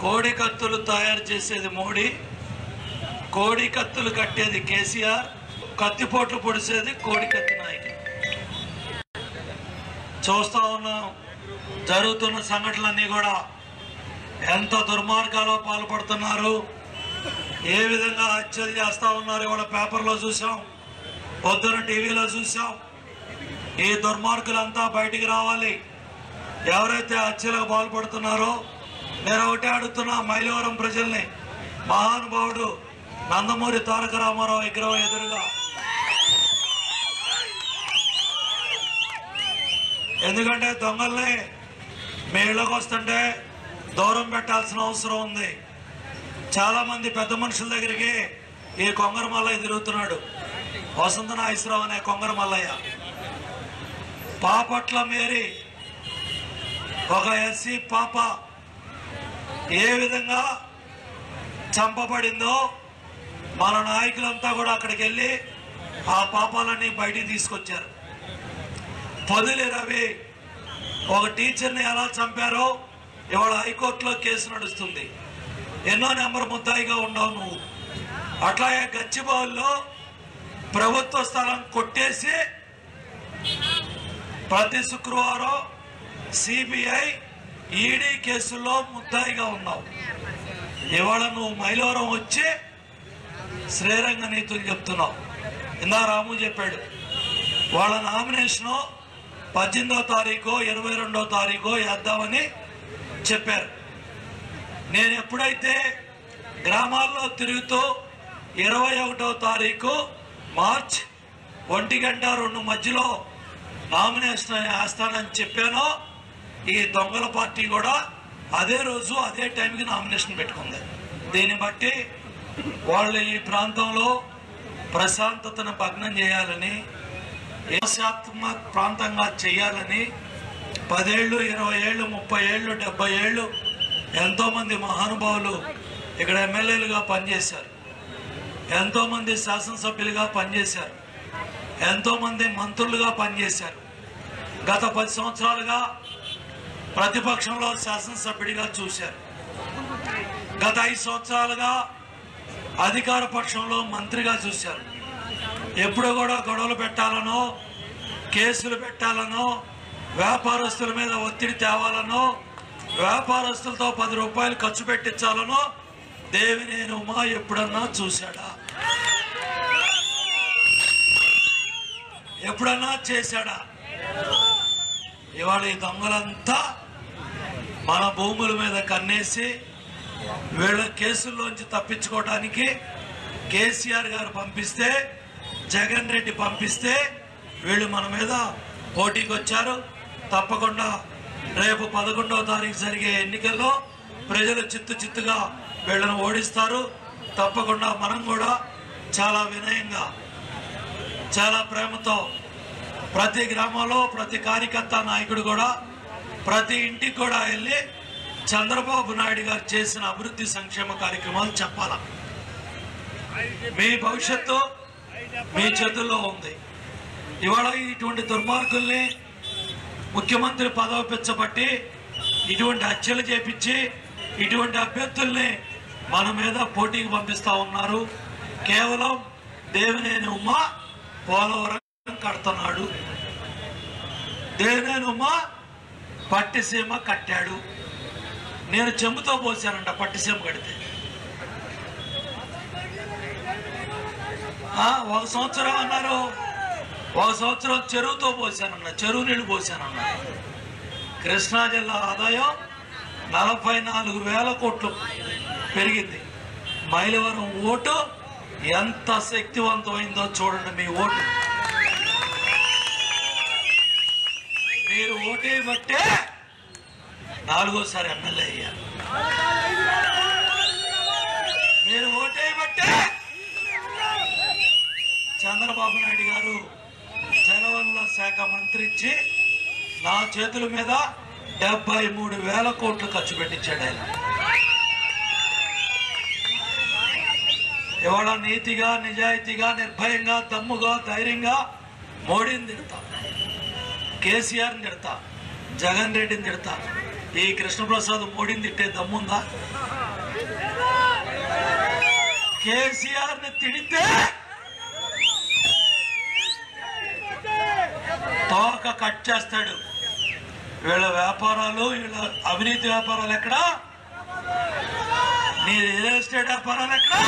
కోడి కత్తులు తయారు చేసేది మోడీ కోడి కత్తులు కట్టేది కేసీఆర్ కత్తిపోట్లు పొడిసేది కోడి కత్తి నాయకులు చూస్తా ఉన్నాం జరుగుతున్న సంఘటనలన్నీ కూడా ఎంత దుర్మార్గాలో పాల్పడుతున్నారు ఏ విధంగా హత్యలు చేస్తా ఉన్నారు ఇవాళ పేపర్లో చూసాం పొద్దున టీవీలో చూసాం ఈ దుర్మార్గులంతా బయటికి రావాలి ఎవరైతే హత్యలకు పాల్పడుతున్నారో నేను ఒకటే అడుగుతున్నా మైలవరం ప్రజల్ని మహానుభావుడు నందమూరి తారక రామారావు విగ్రహం ఎదురుగా ఎందుకంటే దొంగల్ని మీ ఇళ్ళకి వస్తుంటే దూరం పెట్టాల్సిన అవసరం ఉంది చాలా మంది పెద్ద మనుషుల దగ్గరికి ఈ కొంగర మల్లయ్య తిరుగుతున్నాడు వసంత నాగేశ్వరరావు అనే కొంగర మల్లయ్య పాపట్ల మేరీ ఒక ఎస్సీ పాప ఏ విధంగా చంపబడిందో మన నాయకులంతా కూడా అక్కడికి వెళ్ళి ఆ పాపాలన్నీ బయటికి తీసుకొచ్చారు పొదిలి రవి ఒక టీచర్ని ఎలా చంపారో ఇవాళ హైకోర్టులో కేసు నడుస్తుంది ఎన్నో నెంబర్ ముద్దాయిగా ఉండవు నువ్వు అట్లాగే గచ్చిబౌల్లో ప్రభుత్వ స్థలం కొట్టేసి ప్రతి శుక్రవారం సిబిఐ ఈడీ కేసుల్లో ముద్దాయిగా ఉన్నావు ఇవాళ నువ్వు మైలవరం వచ్చి శ్రీరంగ నీతులు చెప్తున్నావు ఇందా రాము చెప్పాడు వాళ్ళ నామినేషను పద్దెనిమిదో తారీఖు ఇరవై రెండో తారీఖు వేద్దామని చెప్పారు నేను ఎప్పుడైతే గ్రామాల్లో తిరుగుతూ ఇరవై ఒకటో తారీఖు మార్చ్ ఒంటి గంట రెండు మధ్యలో నామినేషన్ వేస్తానని చెప్పానో ఈ దొంగల పార్టీ కూడా అదే రోజు అదే టైంకి నామినేషన్ పెట్టుకుంది దీన్ని బట్టి వాళ్ళు ఈ ప్రాంతంలో ప్రశాంతతను భగ్నం చేయాలని హింసాత్మక ప్రాంతంగా చేయాలని పదేళ్ళు ఇరవై ఏళ్ళు ముప్పై ఏళ్ళు డెబ్బై ఏళ్ళు ఎంతో మంది మహానుభావులు ఇక్కడ ఎమ్మెల్యేలుగా పనిచేశారు ఎంతో మంది శాసనసభ్యులుగా పనిచేశారు ఎంతో మంది మంత్రులుగా పనిచేశారు గత పది సంవత్సరాలుగా ప్రతిపక్షంలో శాసనసభ్యుడిగా చూశారు గత ఐదు సంవత్సరాలుగా అధికార పక్షంలో మంత్రిగా చూశారు ఎప్పుడు కూడా గొడవలు పెట్టాలనో కేసులు పెట్టాలనో వ్యాపారస్తుల మీద ఒత్తిడి తేవాలనో వ్యాపారస్తులతో పది రూపాయలు ఖర్చు పెట్టించాలనో దేవినేని ఉమా ఎప్పుడన్నా చూశాడా ఎప్పుడన్నా చేశాడా ఇవాళ ఈ దొంగలంతా మన భూముల మీద కన్నేసి వీళ్ళ కేసుల్లోంచి తప్పించుకోవడానికి కేసీఆర్ గారు పంపిస్తే జగన్ రెడ్డి పంపిస్తే వీళ్ళు మన మీద పోటీకి వచ్చారు తప్పకుండా రేపు పదకొండవ తారీఖు జరిగే ఎన్నికల్లో ప్రజలు చిత్తు చిత్తుగా వీళ్ళని ఓడిస్తారు తప్పకుండా మనం కూడా చాలా వినయంగా చాలా ప్రేమతో ప్రతి గ్రామంలో ప్రతి కార్యకర్త నాయకుడు కూడా ప్రతి ఇంటికి కూడా వెళ్ళి చంద్రబాబు నాయుడు గారు చేసిన అభివృద్ధి సంక్షేమ కార్యక్రమాలు చెప్పాల మీ భవిష్యత్తు మీ చేతుల్లో ఉంది ఇవాళ ఇటువంటి దుర్మార్గుల్ని ముఖ్యమంత్రి పదవి పెంచబట్టి ఇటువంటి హత్యలు చేపించి ఇటువంటి అభ్యర్థుల్ని మన మీద పోటీకి పంపిస్తా ఉన్నారు కేవలం దేవినేని ఉమ్మ పోలవరం కడుతున్నాడు దేవినేని ఉమ్మ పట్టిసీమ కట్టాడు నేను చెంబుతో పోసానంట పట్టిసీమ కడితే ఆ, ఒక సంవత్సరం అన్నారు ఒక సంవత్సరం చెరువుతో పోసానన్న చెరువు నీళ్లు పోసానన్న కృష్ణా జిల్లా ఆదాయం నలభై నాలుగు వేల కోట్లు పెరిగింది మైలవరం ఓటు ఎంత శక్తివంతమైందో చూడండి మీ ఓటు మీరు ఓటే బట్టే నాలుగోసారి ఎమ్మెల్యే అయ్యారు మీరు ఓటే బట్టే చంద్రబాబు నాయుడు గారు జలవనరుల శాఖ మంత్రి ఇచ్చి నా చేతుల మీద డెబ్బై మూడు వేల కోట్లు ఖర్చు పెట్టించాడు ఆయన ఇవాళ నీతిగా నిజాయితీగా నిర్భయంగా దమ్ముగా ధైర్యంగా మోడీని తిడతా కేసీఆర్ని తిడతా జగన్ రెడ్డిని తిడతా ఈ కృష్ణప్రసాద్ మోడీని తిట్టే దమ్ముందా కేసీఆర్ ని తిడితే తోక కట్ చేస్తాడు వీళ్ళ వ్యాపారాలు వీళ్ళ అవినీతి వ్యాపారాలు ఎక్కడా నీ రియల్ ఎస్టేట్ వ్యాపారాలు ఎక్కడా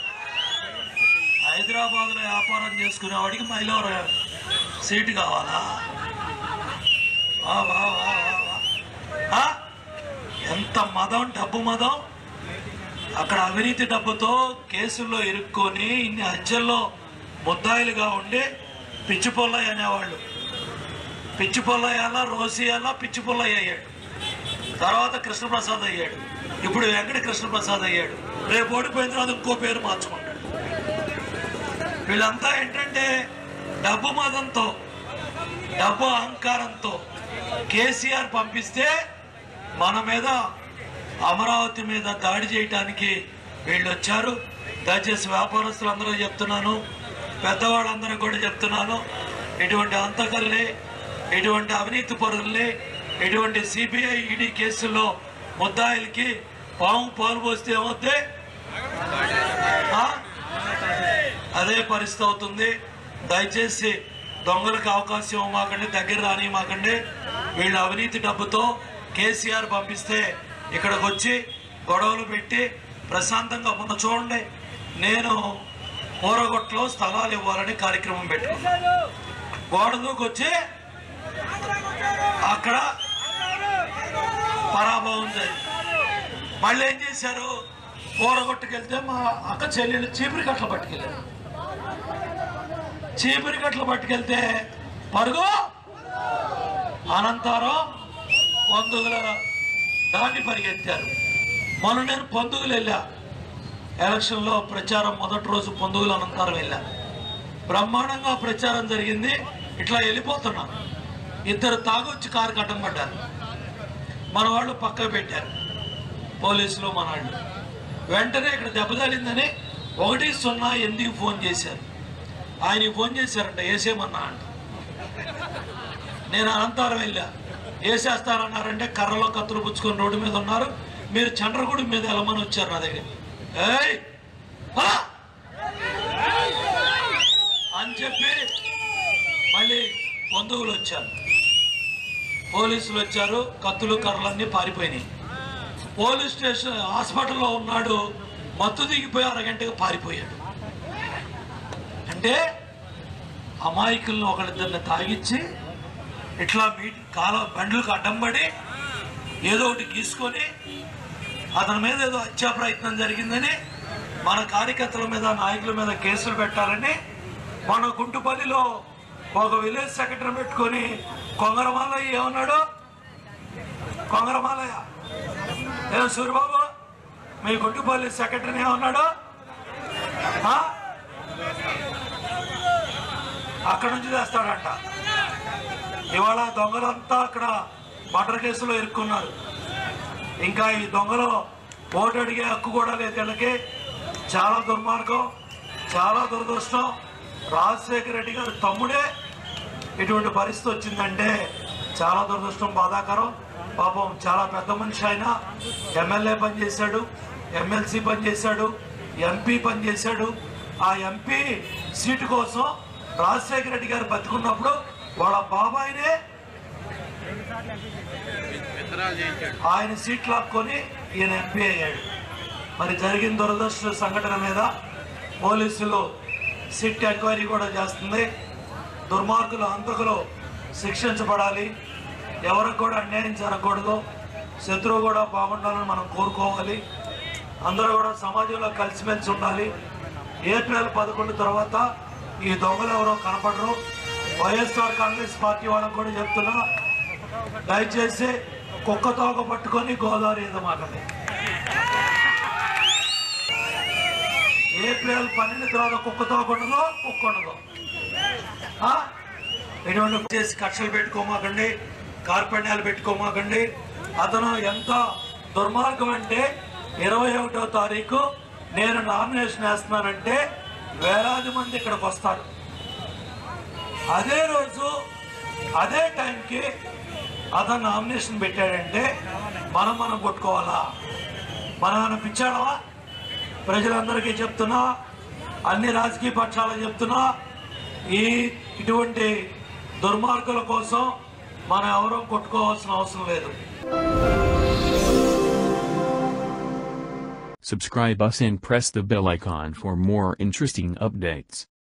హైదరాబాద్ లో వ్యాపారం చేసుకునేవాడికి మైలవరం సీటు కావాలా వా, వా, వా, వా, వా. ఆ? ఎంత మదం డబ్బు మదం అక్కడ అవినీతి డబ్బుతో కేసుల్లో ఇరుక్కొని ఇన్ని హత్యల్లో ముద్దాయిలుగా ఉండి పిచ్చి పొల్లయ్య అనేవాళ్ళు పిచ్చి పొల్లయ్యాల రోసియాల పిచ్చి పొల్లయ్య అయ్యాడు తర్వాత కృష్ణప్రసాద్ అయ్యాడు ఇప్పుడు వెంకట కృష్ణప్రసాద్ అయ్యాడు రేపు ఓడిపోయిన తర్వాత ఇంకో పేరు మార్చుకుంటాడు వీళ్ళంతా ఏంటంటే డబ్బు మదంతో డబ్బు అహంకారంతో కేసీఆర్ పంపిస్తే మన మీద అమరావతి మీద దాడి చేయటానికి వీళ్ళు వచ్చారు దయచేసి వ్యాపారస్తులందరూ చెప్తున్నాను పెద్దవాళ్ళందరూ కూడా చెప్తున్నాను ఇటువంటి అంతకల్ని ఇటువంటి అవినీతి పరుల్ని ఇటువంటి సిబిఐ ఈడీ కేసుల్లో ముద్దాయిలకి పాము పాలు పోస్తే ఏమవుద్ది ఆ? అదే పరిస్థితి అవుతుంది దయచేసి దొంగలకు అవకాశం ఇవ్వమాకండి దగ్గర రాని మాకండి వీళ్ళ అవినీతి డబ్బుతో కేసీఆర్ పంపిస్తే ఇక్కడికి వచ్చి గొడవలు పెట్టి ప్రశాంతంగా మొన్న చూడండి నేను కూరగొట్లో స్థలాలు ఇవ్వాలని కార్యక్రమం పెట్టుకున్నాను గోడ దూకొచ్చి అక్కడ పరాభవం జరిగింది మళ్ళీ ఏం చేశారు కూరగొట్టుకెళ్తే మా అక్క చెల్లెలు చీపురి కట్టలు పట్టుకెళ్ళారు చీపురి కట్టలు పట్టుకెళ్తే పరుగు అనంతరం పందుగుల దాన్ని పరిగెత్తారు మొన్న నేను పందుగులు వెళ్ళా ఎలక్షన్లో ప్రచారం మొదటి రోజు పందుగులు అనంతరం వెళ్ళా బ్రహ్మాండంగా ప్రచారం జరిగింది ఇట్లా వెళ్ళిపోతున్నాం ఇద్దరు తాగొచ్చి కారు కట్టం పడ్డారు మన వాళ్ళు పక్కకు పెట్టారు పోలీసులు మన వాళ్ళు వెంటనే ఇక్కడ దెబ్బతలిందని ఒకటి సున్నా ఎనిమిదికి ఫోన్ చేశారు ఆయనకి ఫోన్ చేశారంట వేసేయమన్నా అంట నేను అనంతరం వెళ్ళా వేసేస్తారన్నారంటే కర్రలో కత్తులు పుచ్చుకొని రోడ్డు మీద ఉన్నారు మీరు చంద్రగుడి మీద వెళ్ళమని వచ్చారు నా దగ్గర ఏయ్ ఆ! అని చెప్పి మళ్ళీ బంధువులు వచ్చారు పోలీసులు వచ్చారు కత్తులు కర్రలన్నీ పారిపోయినాయి పోలీస్ స్టేషన్ హాస్పిటల్లో ఉన్నాడు మత్తు దిగిపోయి అరగంటగా పారిపోయాడు అంటే అమాయకులను ఒకళ్ళిద్దరిని తాగిచ్చి ఇట్లా మీ కాల బండ్లకు అడ్డం పడి ఏదో ఒకటి గీసుకొని అతని మీద ఏదో హత్యా ప్రయత్నం జరిగిందని మన కార్యకర్తల మీద నాయకుల మీద కేసులు పెట్టాలని మన గుంటుపల్లిలో ఒక విలేజ్ సెక్రటరీ పెట్టుకొని కొంగరమాలయ్య ఏమన్నాడు కొంగరమాలయ్య ఏం సూర్యబాబు మీ గుంటుపల్లి సెక్రటరీని ఏమన్నాడు ఆ? అక్కడ నుంచి తెస్తాడంట ఇవాళ దొంగలంతా అక్కడ మర్డర్ కేసులో ఇరుక్కున్నారు ఇంకా ఈ దొంగలు ఓటు అడిగే హక్కు కూడా లేదు వీళ్ళకి చాలా దుర్మార్గం చాలా దురదృష్టం రాజశేఖర రెడ్డి గారి తమ్ముడే ఇటువంటి పరిస్థితి వచ్చిందంటే చాలా దురదృష్టం బాధాకరం పాపం చాలా పెద్ద మనిషి ఆయన ఎమ్మెల్యే పనిచేశాడు ఎమ్మెల్సీ పనిచేశాడు ఎంపీ పనిచేశాడు ఆ ఎంపీ సీటు కోసం రాజశేఖర రెడ్డి గారు బతుకున్నప్పుడు వాళ్ళ బాబాయినే ఆయన సీట్ లాక్కొని ఈయన ఎంపీ అయ్యాడు మరి జరిగిన దురదృష్ట సంఘటన మీద పోలీసులు సిట్ ఎంక్వైరీ కూడా చేస్తుంది దుర్మార్గులు హంతకులు శిక్షించబడాలి ఎవరికి కూడా అన్యాయం జరగకూడదు శత్రువు కూడా బాగుండాలని మనం కోరుకోవాలి అందరూ కూడా సమాజంలో కలిసిమెలిసి ఉండాలి ఏప్రిల్ పదకొండు తర్వాత ఈ దొంగలు ఎవరో కనపడరు వైఎస్ఆర్ కాంగ్రెస్ పార్టీ వాళ్ళకి కూడా చెప్తున్నా దయచేసి కుక్క తోక పట్టుకొని గోదావరి ఎదమాకండి ఏప్రిల్ పన్నెండు తర్వాత కుక్క తోక ఉండదు కుక్క ఉండదు ఆ? ఇటువంటి చేసి కక్షలు పెట్టుకోమాకండి కార్పణ్యాలు పెట్టుకోమాకండి అతను ఎంత దుర్మార్గం అంటే ఇరవై ఒకటో తారీఖు నేను నామినేషన్ వేస్తున్నానంటే వేలాది మంది ఇక్కడికి వస్తారు అదే రోజు అదే టైంకి అతను నామినేషన్ పెట్టాడంటే మనం మనం కొట్టుకోవాలా మనం ఏమైనా పిచ్చాడవా ప్రజలందరికీ చెప్తున్నా అన్ని రాజకీయ పక్షాలకు చెప్తున్నా ఈ ఇటువంటి దుర్మార్గుల కోసం మనం ఎవరూ కొట్టుకోవాల్సిన అవసరం లేదు Subscribe us and press the bell icon for more interesting updates.